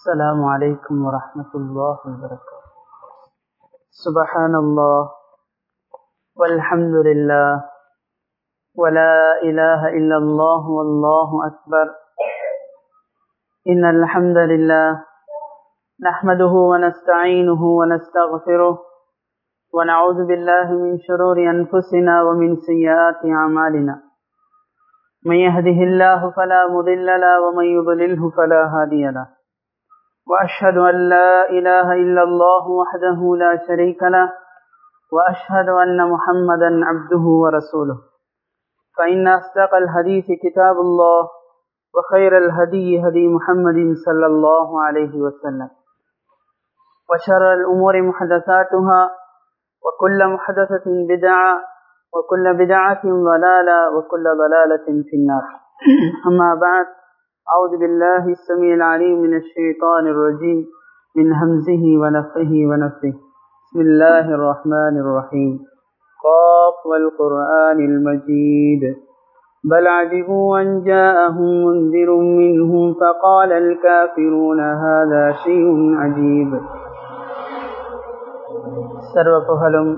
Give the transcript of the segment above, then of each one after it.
السلام عليكم ورحمة الله وبركاته سبحان الله والحمد لله ولا إله إلا الله والله أكبر إن الحمد لله نحمده ونستعينه ونستغفره ونعوذ بالله من شرور أنفسنا ومن سيئات أعمالنا من يهده الله فلا مضل له ومن يضلله فلا هادي له وأشهد أن لا إله إلا الله وحده لا شريك له وأشهد أن محمدا عبده ورسوله فإن أصدق الحديث كتاب الله وخير الهدي هدي محمد صلى الله عليه وسلم وشر الأمور محدثاتها وكل محدثة بدعة وكل بدعة ضلالة وكل ضلالة في النار أما بعد أعوذ بالله السميع العليم من الشيطان الرجيم من همزه ونفخه ونفثه بسم الله الرحمن الرحيم قاف والقرآن المجيد بل عجبوا أن جاءهم منذر منهم فقال الكافرون هذا شيء عجيب சர்வ புகழும்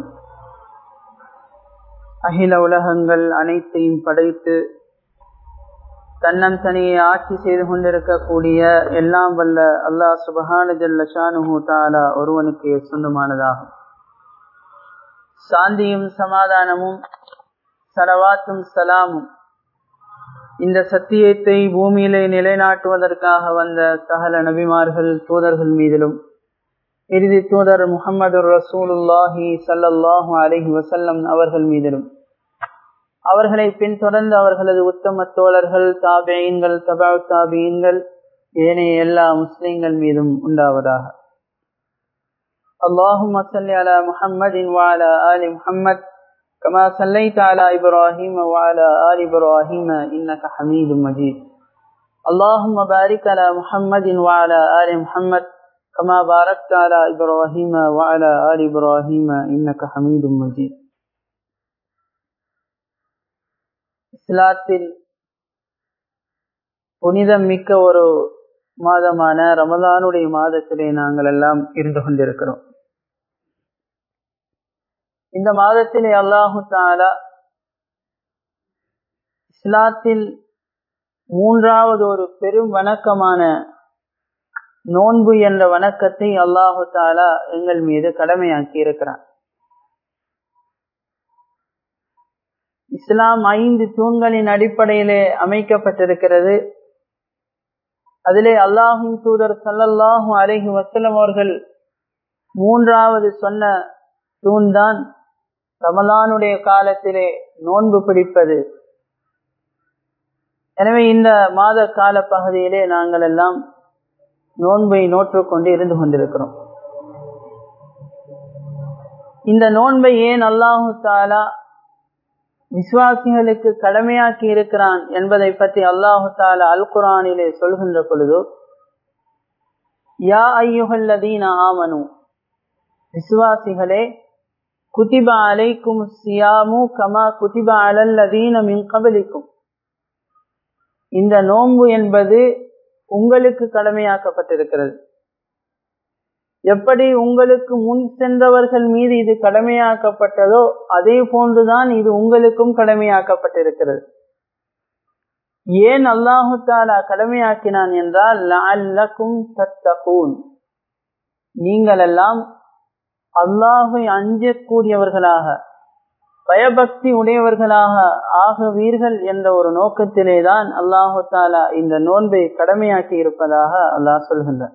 அகில உலகங்கள் அனைத்தையும் படைத்து தன்னன் தனியை ஆட்சி செய்து கொண்டிருக்கக்கூடிய எல்லாம் வல்ல அல்லாஹ் சுபஹான ஜல்ல ஷானுஹூ தாலா ஒருவனுக்கு சொந்தமானதாகும் சாந்தியும் சமாதானமும் சலவாத்தும் சலாமும் இந்த சத்தியத்தை பூமியிலே நிலைநாட்டுவதற்காக வந்த சகல நபிமார்கள் தூதர்கள் மீதிலும் இறுதி தூதர் முகமது ரசூலுல்லாஹி சல்லல்லாஹு அலஹி வசல்லம் அவர்கள் மீதிலும் அவர்களை பின்தொடர்ந்து அவர்களது உத்தம தோழர்கள் தாபியன்கள் தபா தாபியன்கள் ஏனைய எல்லா முஸ்லிம்கள் மீதும் உண்டாவதாக اللهم صل على محمد وعلى آل محمد كما صليت على إبراهيم وعلى آل إبراهيم إنك حميد مجيد اللهم بارك على محمد وعلى آل محمد كما باركت على إبراهيم وعلى آل إبراهيم إنك حميد مجيد இஸ்லாத்தில் புனிதம் மிக்க ஒரு மாதமான ரமதானுடைய மாதத்திலே நாங்கள் எல்லாம் இருந்து கொண்டிருக்கிறோம் இந்த மாதத்திலே அல்லாஹு தாலா இஸ்லாத்தில் மூன்றாவது ஒரு பெரும் வணக்கமான நோன்பு என்ற வணக்கத்தை அல்லாஹு தாலா எங்கள் மீது கடமையாக்கி இருக்கிறான் இஸ்லாம் ஐந்து தூண்களின் அடிப்படையிலே அமைக்கப்பட்டிருக்கிறது அதிலே அல்லாஹும் தூதர் சல்லல்லாஹும் அலஹி வசலம் அவர்கள் மூன்றாவது சொன்ன தூண்தான் ரமலானுடைய காலத்திலே நோன்பு பிடிப்பது எனவே இந்த மாத கால பகுதியிலே நாங்கள் எல்லாம் நோன்பை நோற்றுக்கொண்டு இருந்து கொண்டிருக்கிறோம் இந்த நோன்பை ஏன் அல்லாஹு தாலா விசுவாசிகளுக்கு கடமையாக்கி இருக்கிறான் என்பதை பற்றி அல்லாஹு தாலா அல் குரானிலே சொல்கின்ற பொழுது யா ஐயுகல்லதீன ஆமனு விசுவாசிகளே குதிபா அலைக்கும் சியாமு கமா குதிபா அலல்லதீன மின் கபலிக்கும் இந்த நோன்பு என்பது உங்களுக்கு கடமையாக்கப்பட்டிருக்கிறது எப்படி உங்களுக்கு முன் சென்றவர்கள் மீது இது கடமையாக்கப்பட்டதோ அதே போன்றுதான் இது உங்களுக்கும் கடமையாக்கப்பட்டிருக்கிறது ஏன் அல்லாஹு தாலா கடமையாக்கினான் என்றால் அல்லக்கும் தத்தகூன் நீங்கள் எல்லாம் அல்லாஹை அஞ்சக்கூடியவர்களாக பயபக்தி உடையவர்களாக ஆகுவீர்கள் என்ற ஒரு நோக்கத்திலேதான் அல்லாஹு தாலா இந்த நோன்பை கடமையாக்கி இருப்பதாக அல்லாஹ் சொல்கின்றார்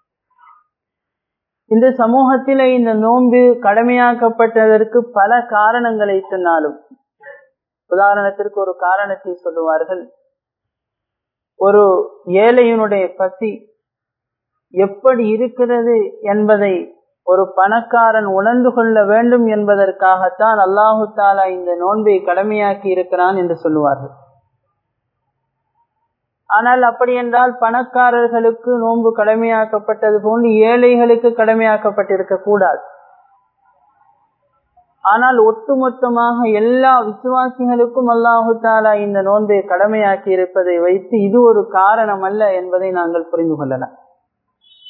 இந்த சமூகத்தில இந்த நோன்பு கடமையாக்கப்பட்டதற்கு பல காரணங்களை சொன்னாலும் உதாரணத்திற்கு ஒரு காரணத்தை சொல்லுவார்கள் ஒரு ஏழையினுடைய பசி எப்படி இருக்கிறது என்பதை ஒரு பணக்காரன் உணர்ந்து கொள்ள வேண்டும் என்பதற்காகத்தான் அல்லாஹு தாலா இந்த நோன்பை கடமையாக்கி இருக்கிறான் என்று சொல்லுவார்கள் ஆனால் அப்படி என்றால் பணக்காரர்களுக்கு நோன்பு கடமையாக்கப்பட்டது போன்று ஏழைகளுக்கு கடமையாக்கப்பட்டிருக்க கூடாது ஆனால் ஒட்டுமொத்தமாக எல்லா விசுவாசிகளுக்கும் அல்லாஹு தாலா இந்த நோன்பை கடமையாக்கி இருப்பதை வைத்து இது ஒரு காரணம் அல்ல என்பதை நாங்கள் புரிந்து கொள்ளலாம்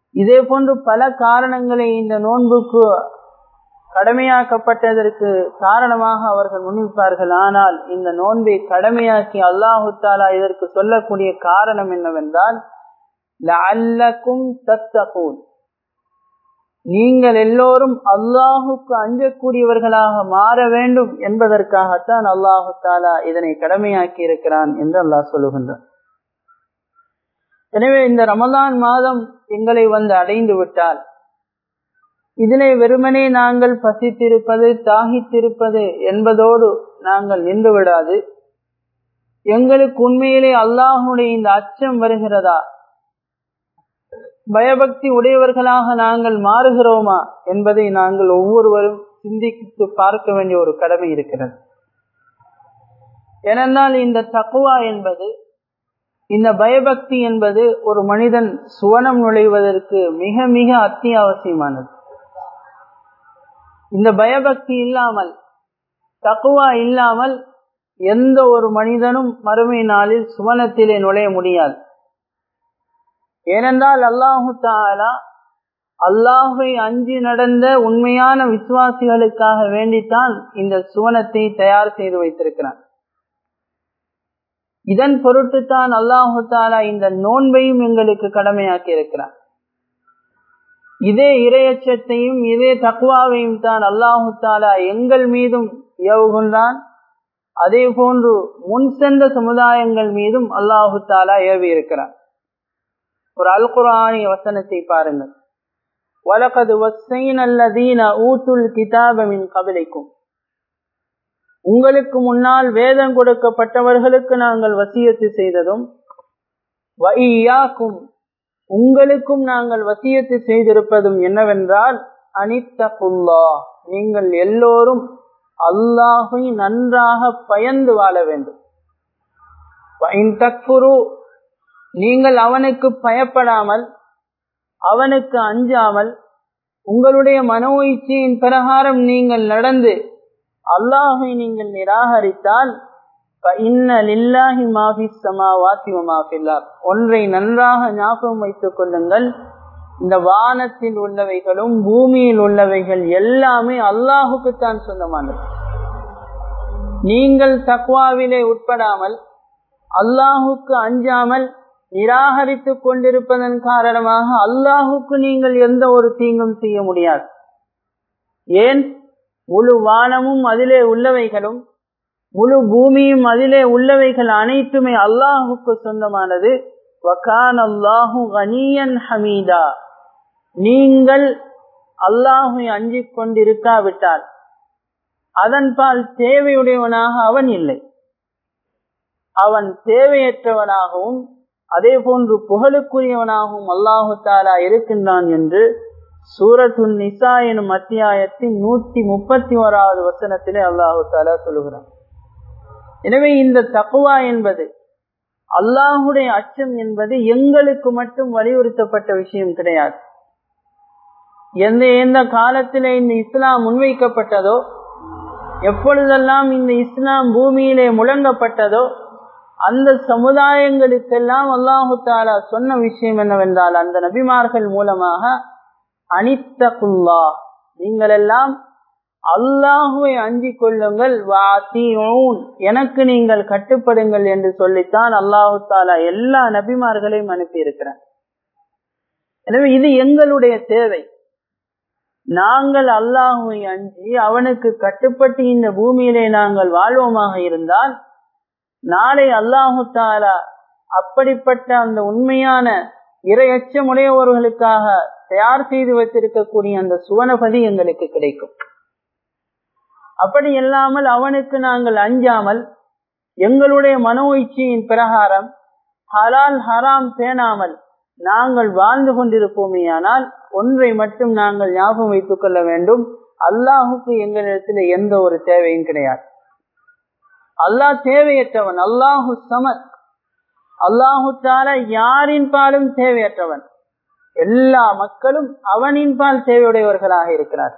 இதே போன்று பல காரணங்களை இந்த நோன்புக்கு கடமையாக்கப்பட்டதற்கு காரணமாக அவர்கள் முன்னிப்பார்கள் ஆனால் இந்த நோன்பை கடமையாக்கி அல்லாஹு தாலா இதற்கு சொல்லக்கூடிய காரணம் என்னவென்றால் லஅல்லக்கும் தத்தகூன் நீங்கள் எல்லோரும் அல்லாஹுக்கு அஞ்சக்கூடியவர்களாக மாற வேண்டும் என்பதற்காகத்தான் அல்லாஹு தாலா இதனை கடமையாக்கி இருக்கிறான் என்று அல்லாஹ் சொல்லுகின்றான் எனவே இந்த ரமலான் மாதம் எங்களை வந்து அடைந்து விட்டால் இதனை வெறுமனே நாங்கள் பசித்திருப்பது தாகித்திருப்பது என்பதோடு நாங்கள் நின்று விடாது எங்களுக்கு உண்மையிலே அல்லாஹுடைய இந்த அச்சம் வருகிறதா பயபக்தி உடையவர்களாக நாங்கள் மாறுகிறோமா என்பதை நாங்கள் ஒவ்வொருவரும் சிந்தித்து பார்க்க வேண்டிய ஒரு கடமை இருக்கிறது ஏனென்றால் இந்த தக்குவா என்பது இந்த பயபக்தி என்பது ஒரு மனிதன் சுவனம் நுழைவதற்கு மிக மிக அத்தியாவசியமானது இந்த பயபக்தி இல்லாமல் தக்குவா இல்லாமல் எந்த ஒரு மனிதனும் மறுமை நாளில் சுவனத்திலே நுழைய முடியாது ஏனென்றால் அல்லாஹு தாலா அல்லாஹை அஞ்சி நடந்த உண்மையான விசுவாசிகளுக்காக வேண்டித்தான் இந்த சுவனத்தை தயார் செய்து வைத்திருக்கிறான் இதன் பொருட்டுத்தான் அல்லாஹு தாலா இந்த நோன்பையும் எங்களுக்கு கடமையாக்கி இருக்கிறான் இதே இரையச்சத்தையும் இதே தக்குவாவையும் தான் அல்லாஹு தாலா எங்கள் மீதும் ஏவுகின்றான் அதே போன்று முன் சென்ற சமுதாயங்கள் மீதும் அல்லாஹு தாலா ஏவி இருக்கிறான் ஒரு அல் குரானிய வசனத்தை பாருங்கள் வலகது வசைன் அல்லதீன ஊத்துல் கிதாபமின் கபிலைக்கும் உங்களுக்கு முன்னால் வேதம் கொடுக்கப்பட்டவர்களுக்கு நாங்கள் வசியத்து செய்ததும் வையாக்கும் உங்களுக்கும் நாங்கள் வசியத்து செய்திருப்பதும் என்னவென்றால் அனித்தகுல்லா நீங்கள் எல்லோரும் அல்லாஹை நன்றாக பயந்து வாழ வேண்டும் நீங்கள் அவனுக்கு பயப்படாமல் அவனுக்கு அஞ்சாமல் உங்களுடைய மனோ இச்சையின் பிரகாரம் நீங்கள் நடந்து அல்லாஹை நீங்கள் நிராகரித்தால் ஒன்றை நன்றாக ஞாபகம் வைத்துக் கொள்ளுங்கள் இந்த வானத்தில் உள்ளவைகளும் பூமியில் உள்ளவைகள் எல்லாமே அல்லாஹுக்குத்தான் சொந்தமானது நீங்கள் தக்வாவிலே உட்படாமல் அல்லாஹுக்கு அஞ்சாமல் நிராகரித்துக் கொண்டிருப்பதன் காரணமாக அல்லாஹுக்கு நீங்கள் எந்த ஒரு தீங்கும் செய்ய முடியாது ஏன் முழு வானமும் அதிலே உள்ளவைகளும் முழு பூமியும் அதிலே உள்ளவைகள் அனைத்துமே அல்லாஹுக்கு சொந்தமானது வகான் அல்லாஹு கனியன் ஹமீதா நீங்கள் அல்லாஹை அஞ்சிக் கொண்டிருக்காவிட்டால் அதன்பால் தேவையுடையவனாக அவன் இல்லை அவன் தேவையற்றவனாகவும் அதே போன்று புகழுக்குரியவனாகவும் அல்லாஹு தாலா இருக்கின்றான் என்று சூரத்துன் நிசா எனும் அத்தியாயத்தின் நூத்தி முப்பத்தி ஓராவது வசனத்திலே அல்லாஹு தாலா சொல்லுகிறான் எனவே இந்த தக்குவா என்பது அல்லாஹுடைய அச்சம் என்பது எங்களுக்கு மட்டும் வலியுறுத்தப்பட்ட விஷயம் கிடையாது எந்த எந்த காலத்திலே இந்த இஸ்லாம் முன்வைக்கப்பட்டதோ எப்பொழுதெல்லாம் இந்த இஸ்லாம் பூமியிலே முழங்கப்பட்டதோ அந்த சமுதாயங்களுக்கெல்லாம் அல்லாஹு தாலா சொன்ன விஷயம் என்னவென்றால் அந்த நபிமார்கள் மூலமாக அனித்தகுல்லா நீங்கள் எல்லாம் அல்லாஹுவை அஞ்சிக் கொள்ளுங்கள் எனக்கு நீங்கள் கட்டுப்படுங்கள் என்று சொல்லித்தான் அல்லாஹு தாலா எல்லா நபிமார்களையும் அனுப்பி இருக்கிறார் எனவே இது எங்களுடைய தேவை நாங்கள் அல்லாஹுவை அஞ்சி அவனுக்கு கட்டுப்பட்டு இந்த பூமியிலே நாங்கள் வாழ்வோமாக இருந்தால் நாளை அல்லாஹு தாலா அப்படிப்பட்ட அந்த உண்மையான இரையச்சமுடையவர்களுக்காக தயார் செய்து வைத்திருக்கக்கூடிய அந்த சுவனபதி எங்களுக்கு கிடைக்கும் அப்படி இல்லாமல் அவனுக்கு நாங்கள் அஞ்சாமல் எங்களுடைய மனோ இச்சையின் பிரகாரம் ஹலால் ஹராம் பேணாமல் நாங்கள் வாழ்ந்து கொண்டிருப்போமேயானால் ஒன்றை மட்டும் நாங்கள் ஞாபகம் வைத்துக் கொள்ள வேண்டும் அல்லாஹுக்கு எங்களிடத்தில் எந்த ஒரு தேவையும் கிடையாது அல்லாஹ் தேவையற்றவன் அல்லாஹு சமத் அல்லாஹு தால யாரின் பாலும் தேவையற்றவன் எல்லா மக்களும் அவனின் பால் தேவையுடையவர்களாக இருக்கிறார்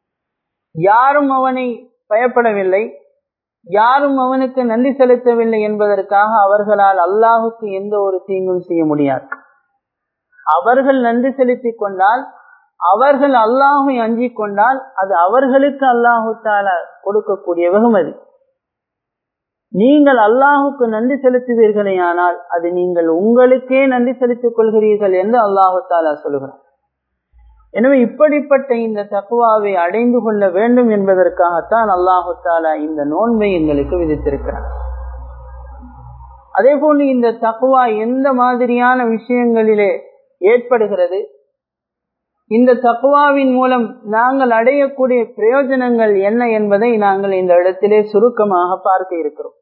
யாரும் அவனை பயப்படவில்லை யாரும் அவனுக்கு நன்றி செலுத்தவில்லை என்பதற்காக அவர்களால் அல்லாஹுக்கு எந்த ஒரு தீங்கும் செய்ய முடியாது அவர்கள் நன்றி செலுத்திக் கொண்டால் அவர்கள் அல்லாஹை அஞ்சிக் கொண்டால் அது அவர்களுக்கு அல்லாஹு தாலா கொடுக்கக்கூடிய வெகுமதி நீங்கள் அல்லாஹுக்கு நன்றி செலுத்துவீர்களே ஆனால் அது நீங்கள் உங்களுக்கே நன்றி செலுத்திக் கொள்கிறீர்கள் என்று அல்லாஹு தாலா சொல்கிறார் எனவே இப்படிப்பட்ட இந்த தக்குவாவை அடைந்து கொள்ள வேண்டும் என்பதற்காகத்தான் அல்லாஹு தாலா இந்த நோன்பை எங்களுக்கு விதித்திருக்கிறார் அதே போன்று இந்த தக்குவா எந்த மாதிரியான விஷயங்களிலே ஏற்படுகிறது இந்த தக்குவாவின் மூலம் நாங்கள் அடையக்கூடிய பிரயோஜனங்கள் என்ன என்பதை நாங்கள் இந்த இடத்திலே சுருக்கமாக பார்க்க இருக்கிறோம்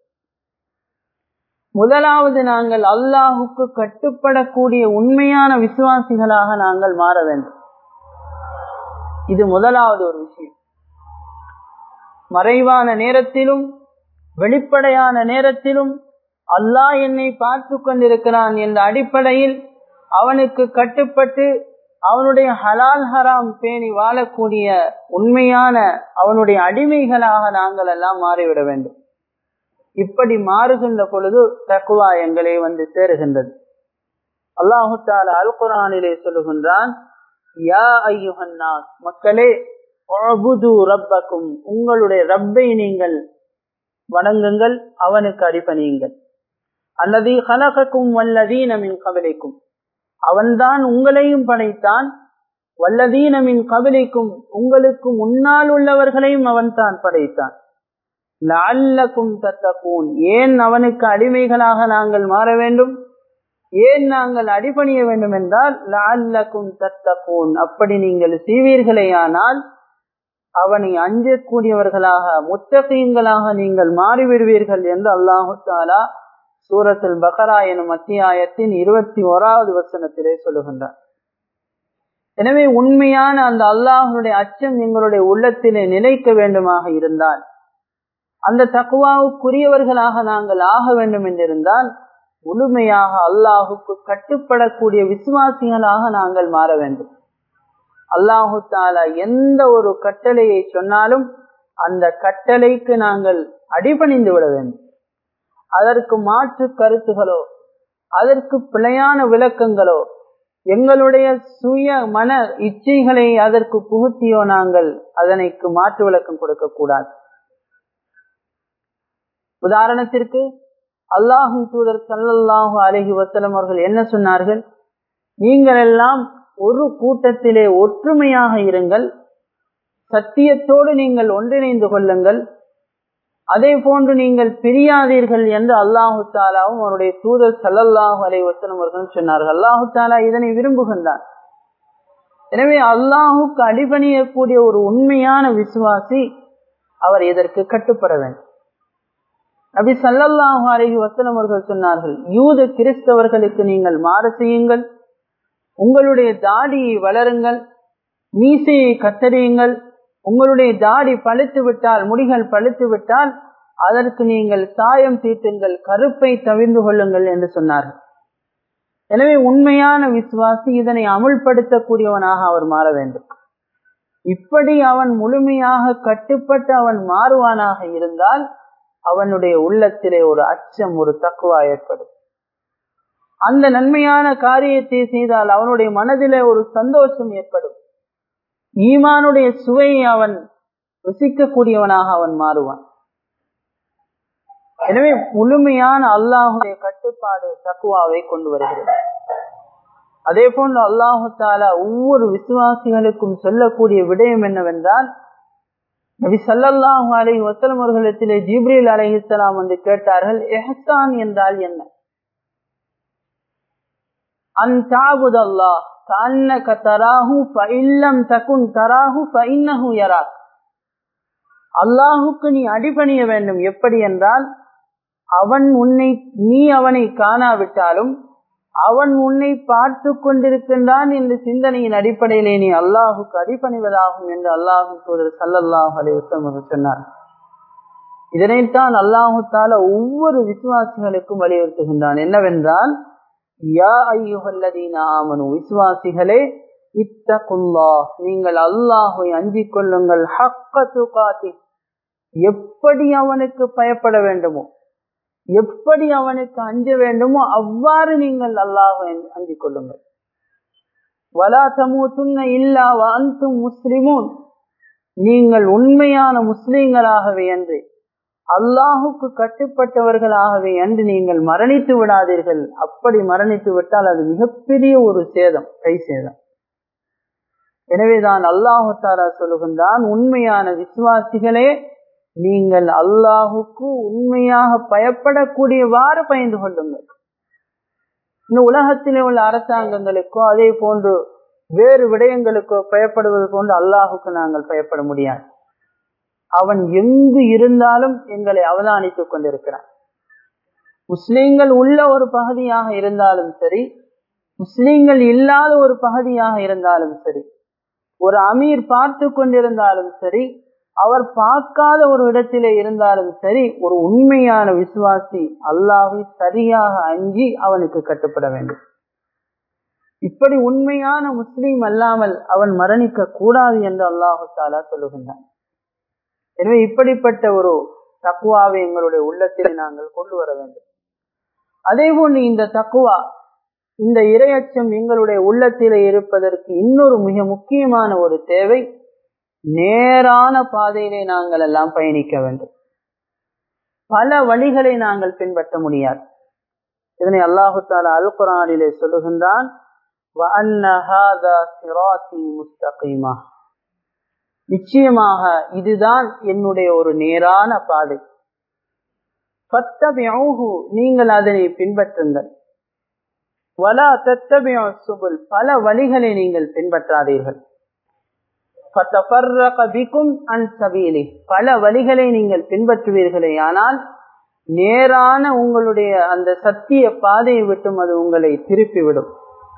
முதலாவது நாங்கள் அல்லாஹுக்கு கட்டுப்படக்கூடிய உண்மையான விசுவாசிகளாக நாங்கள் மாற வேண்டும் இது முதலாவது ஒரு விஷயம் மறைவான நேரத்திலும் வெளிப்படையான நேரத்திலும் அல்லாஹ் என்னை பார்த்து கொண்டிருக்கிறான் என்ற அடிப்படையில் அவனுக்கு கட்டுப்பட்டு அவனுடைய ஹலால் ஹராம் பேணி வாழக்கூடிய உண்மையான அவனுடைய அடிமைகளாக நாங்கள் எல்லாம் மாறிவிட வேண்டும் இப்படி மாறுகின்ற பொழுது தக்குவா எங்களை வந்து சேருகின்றது அல்லாஹு தால அல் குரானிலே சொல்லுகின்றான் யா ஐயுஹன்னாஸ் மக்களே ரப்பக்கும் உங்களுடைய ரப்பை நீங்கள் வணங்குங்கள் அவனுக்கு அடிப்பணியுங்கள் அல்லது கலகக்கும் வல்லதீனமின் கவலைக்கும் அவன்தான் உங்களையும் படைத்தான் வல்லதீனமின் கவலைக்கும் உங்களுக்கு முன்னால் உள்ளவர்களையும் அவன் தான் படைத்தான் லல்லக்கும் தத்தக்கூன் ஏன் அவனுக்கு அடிமைகளாக நாங்கள் மாற வேண்டும் ஏன் நாங்கள் அடிபணிய வேண்டும் என்றால் லல்லக்கும் தத்தக்கூன் அப்படி நீங்கள் செய்வீர்களேயானால் அவனை அஞ்சக்கூடியவர்களாக முத்தகையங்களாக நீங்கள் மாறிவிடுவீர்கள் என்று அல்லாஹு தாலா சூரத்தில் பகரா எனும் அத்தியாயத்தின் இருபத்தி ஓராவது வசனத்திலே சொல்லுகின்றார் எனவே உண்மையான அந்த அல்லாஹனுடைய அச்சம் எங்களுடைய உள்ளத்திலே நிலைக்க வேண்டுமாக இருந்தால் அந்த தக்குவாவுக்குரியவர்களாக நாங்கள் ஆக வேண்டும் என்றிருந்தால் முழுமையாக அல்லாஹுக்கு கட்டுப்படக்கூடிய விசுவாசிகளாக நாங்கள் மாற வேண்டும் அல்லாஹு தாலா எந்த ஒரு கட்டளையை சொன்னாலும் அந்த கட்டளைக்கு நாங்கள் அடிபணிந்து விட வேண்டும் அதற்கு மாற்று கருத்துகளோ அதற்கு பிழையான விளக்கங்களோ எங்களுடைய சுய மன இச்சைகளை அதற்கு புகுத்தியோ நாங்கள் அதனைக்கு மாற்று விளக்கம் கொடுக்க கூடாது உதாரணத்திற்கு அல்லாஹு தூதர் சல்லல்லாஹு அலஹி வசலம் அவர்கள் என்ன சொன்னார்கள் நீங்கள் எல்லாம் ஒரு கூட்டத்திலே ஒற்றுமையாக இருங்கள் சத்தியத்தோடு நீங்கள் ஒன்றிணைந்து கொள்ளுங்கள் அதே போன்று நீங்கள் பிரியாதீர்கள் என்று அல்லாஹு தாலாவும் அவருடைய தூதர் சல்லல்லாஹு அலை வசனம் அவர்களும் சொன்னார்கள் அல்லாஹு தாலா இதனை விரும்புகின்றார் எனவே அல்லாஹுக்கு அடிபணியக்கூடிய ஒரு உண்மையான விசுவாசி அவர் இதற்கு கட்டுப்பட வேண்டும் நபி சல்லல்லாஹு அலஹி வசனம் அவர்கள் சொன்னார்கள் யூத கிறிஸ்தவர்களுக்கு நீங்கள் மாற செய்யுங்கள் உங்களுடைய தாடியை வளருங்கள் மீசையை கத்தறியுங்கள் உங்களுடைய தாடி பழுத்து விட்டால் முடிகள் பழுத்து விட்டால் அதற்கு நீங்கள் சாயம் தீட்டுங்கள் கருப்பை தவிர்ந்து கொள்ளுங்கள் என்று சொன்னார்கள் எனவே உண்மையான விசுவாசி இதனை அமுல்படுத்தக்கூடியவனாக அவர் மாற வேண்டும் இப்படி அவன் முழுமையாக கட்டுப்பட்டு அவன் மாறுவானாக இருந்தால் அவனுடைய உள்ளத்திலே ஒரு அச்சம் ஒரு தக்குவா ஏற்படும் அந்த நன்மையான காரியத்தை செய்தால் அவனுடைய மனதிலே ஒரு சந்தோஷம் ஏற்படும் ஈமானுடைய சுவையை அவன் ருசிக்கக்கூடியவனாக அவன் மாறுவான் எனவே முழுமையான அல்லாஹுடைய கட்டுப்பாடு தக்குவாவை கொண்டு வருகிறது அதே போன்று அல்லாஹு தாலா ஒவ்வொரு விசுவாசிகளுக்கும் சொல்லக்கூடிய விடயம் என்னவென்றால் நபி சல்லாஹூ அலை வசலம் அவர்களிடத்திலே ஜிப்ரீல் அலைஹிஸ்லாம் வந்து கேட்டார்கள் எஹசான் என்றால் என்ன அன் தாபுத் அல்லாஹ் கண்ணக தராஹு ஃபஇல்லம் தகுன் தராஹு ஃபஇன்னஹு யராக் அல்லாஹுக்கு நீ அடிபணிய வேண்டும் எப்படி என்றால் அவன் உன்னை நீ அவனை காணாவிட்டாலும் அவன் உன்னை பார்த்து கொண்டிருக்கின்றான் என்ற சிந்தனையின் அடிப்படையிலே நீ அல்லாஹுக்கு அடிபணிவதாகும் என்று அல்லாஹு தூதர் சல்லல்லாஹு அலைவசம் சொன்னார் இதனைத்தான் அல்லாஹு தால ஒவ்வொரு விசுவாசிகளுக்கும் வலியுறுத்துகின்றான் என்னவென்றால் யா ஐயுகல்லதீன ஆமனு விசுவாசிகளே இத்தகுல்லா நீங்கள் அல்லாஹை அஞ்சிக் கொள்ளுங்கள் ஹக்க துகாத்தி எப்படி அவனுக்கு பயப்பட வேண்டுமோ எப்படி அவனுக்கு அஞ்ச வேண்டுமோ அவ்வாறு நீங்கள் அல்லாஹை அஞ்சிக் கொள்ளுங்கள் வலா தமூத்துன்ன இல்லா அந்தும் முஸ்லிமூன் நீங்கள் உண்மையான முஸ்லிம்களாகவே அன்று அல்லாஹுக்கு கட்டுப்பட்டவர்களாகவே அன்று நீங்கள் மரணித்து விடாதீர்கள் அப்படி மரணித்து விட்டால் அது மிகப்பெரிய ஒரு சேதம் கை சேதம் எனவேதான் அல்லாஹு தாரா சொல்லுகின்றான் உண்மையான விசுவாசிகளே நீங்கள் அல்லாஹுக்கு உண்மையாக பயப்படக்கூடியவாறு பயந்து கொள்ளுங்கள் இந்த உலகத்திலே உள்ள அரசாங்கங்களுக்கோ அதே போன்று வேறு விடயங்களுக்கோ பயப்படுவது போன்று அல்லாஹுக்கு நாங்கள் பயப்பட முடியாது அவன் எங்கு இருந்தாலும் எங்களை அவதானித்துக் கொண்டிருக்கிறான் முஸ்லீம்கள் உள்ள ஒரு பகுதியாக இருந்தாலும் சரி முஸ்லீம்கள் இல்லாத ஒரு பகுதியாக இருந்தாலும் சரி ஒரு அமீர் பார்த்து கொண்டிருந்தாலும் சரி அவர் பார்க்காத ஒரு இடத்திலே இருந்தாலும் சரி ஒரு உண்மையான விசுவாசி அல்லாஹை சரியாக அஞ்சி அவனுக்கு கட்டுப்பட வேண்டும் இப்படி உண்மையான முஸ்லீம் அல்லாமல் அவன் மரணிக்க கூடாது என்று அல்லாஹு தாலா சொல்லுகின்றான் எனவே இப்படிப்பட்ட ஒரு தக்குவாவை எங்களுடைய உள்ளத்தில் நாங்கள் கொண்டு வர வேண்டும் அதே போன்று இந்த தக்குவா இந்த இரையச்சம் எங்களுடைய உள்ளத்திலே இருப்பதற்கு இன்னொரு மிக முக்கியமான ஒரு தேவை நேரான பாதையிலே நாங்கள் எல்லாம் பயணிக்க வேண்டும் பல வழிகளை நாங்கள் பின்பற்ற முடியாது இதனை அல்லாஹு தாலா அல் குரானிலே சொல்லுகின்றான் நிச்சயமாக இதுதான் என்னுடைய ஒரு நேரான பாதை நீங்கள் அதனை பின்பற்றுங்கள் வலா தத்தபியோ சுபுல் பல வழிகளை நீங்கள் பின்பற்றாதீர்கள் பல வழிகளை நீங்கள் பின்பற்றுவீர்களே ஆனால் நேரான உங்களுடைய அந்த சத்திய பாதையை விட்டும் அது உங்களை திருப்பிவிடும்